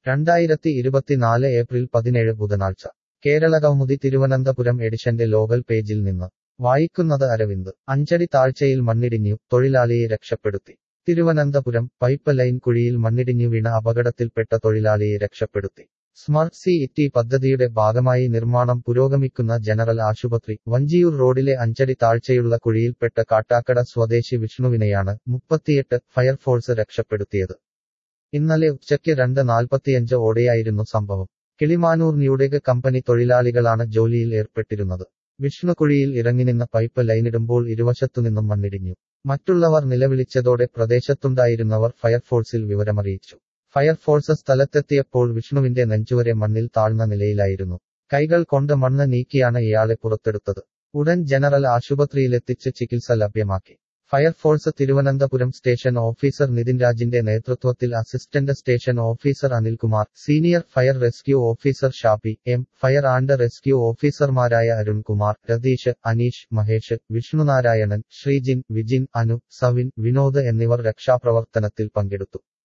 രണ്ടായിരത്തി ഇരുപത്തിനാല് ഏപ്രിൽ പതിനേഴ് ബുധനാഴ്ച കേരളകൗമുദി തിരുവനന്തപുരം എഡിഷന്റെ ലോകൽ പേജിൽ നിന്ന് വായിക്കുന്നത് അരവിന്ദ് അഞ്ചടി താഴ്ചയിൽ മണ്ണിടിഞ്ഞു തൊഴിലാളിയെ രക്ഷപ്പെടുത്തി തിരുവനന്തപുരം പൈപ്പ് ലൈൻ കുഴിയിൽ മണ്ണിടിഞ്ഞു വീണ അപകടത്തിൽപ്പെട്ട തൊഴിലാളിയെ രക്ഷപ്പെടുത്തി സ്മാർട്ട് സി ഇറ്റി പദ്ധതിയുടെ ഭാഗമായി നിർമ്മാണം പുരോഗമിക്കുന്ന ജനറൽ ആശുപത്രി വഞ്ചിയൂർ റോഡിലെ അഞ്ചടി താഴ്ചയുള്ള കുഴിയിൽപ്പെട്ട കാട്ടാക്കട സ്വദേശി വിഷ്ണുവിനെയാണ് മുപ്പത്തിയെട്ട് ഫയർഫോഴ്സ് രക്ഷപ്പെടുത്തിയത് ഇന്നലെ ഉച്ചയ്ക്ക് രണ്ട് നാൽപ്പത്തിയഞ്ച് ഓടെയായിരുന്നു സംഭവം കിളിമാനൂർ ന്യൂഡെഗ് കമ്പനി തൊഴിലാളികളാണ് ജോലിയിൽ ഏർപ്പെട്ടിരുന്നത് വിഷ്ണു കുഴിയിൽ ഇറങ്ങിനിന്ന പൈപ്പ് ലൈനിടുമ്പോൾ ഇരുവശത്തുനിന്നും മണ്ണിടിഞ്ഞു മറ്റുള്ളവർ നിലവിളിച്ചതോടെ പ്രദേശത്തുണ്ടായിരുന്നവർ ഫയർഫോഴ്സിൽ വിവരമറിയിച്ചു ഫയർഫോഴ്സ് സ്ഥലത്തെത്തിയപ്പോൾ വിഷ്ണുവിന്റെ നെഞ്ചുവരെ മണ്ണിൽ താഴ്ന്ന നിലയിലായിരുന്നു കൈകൾ കൊണ്ട് മണ്ണ് നീക്കിയാണ് ഇയാളെ പുറത്തെടുത്തത് ഉടൻ ജനറൽ ആശുപത്രിയിലെത്തിച്ച് ചികിത്സ ലഭ്യമാക്കി fire force Thiruvananthapuram station officer Nithin രാജിന്റെ നേതൃത്വത്തിൽ assistant station officer Anilkumar senior fire rescue officer Shappi M fire and rescue ഓഫീസർമാരായ അരുൺകുമാർ രതീഷ് അനീഷ് മഹേഷ് വിഷ്ണുനാരായണൻ ശ്രീജിൻ വിജിൻ അനു സവിൻ വിനോദ് എന്നിവർ രക്ഷാപ്രവർത്തനത്തിൽ പങ്കെടുത്തു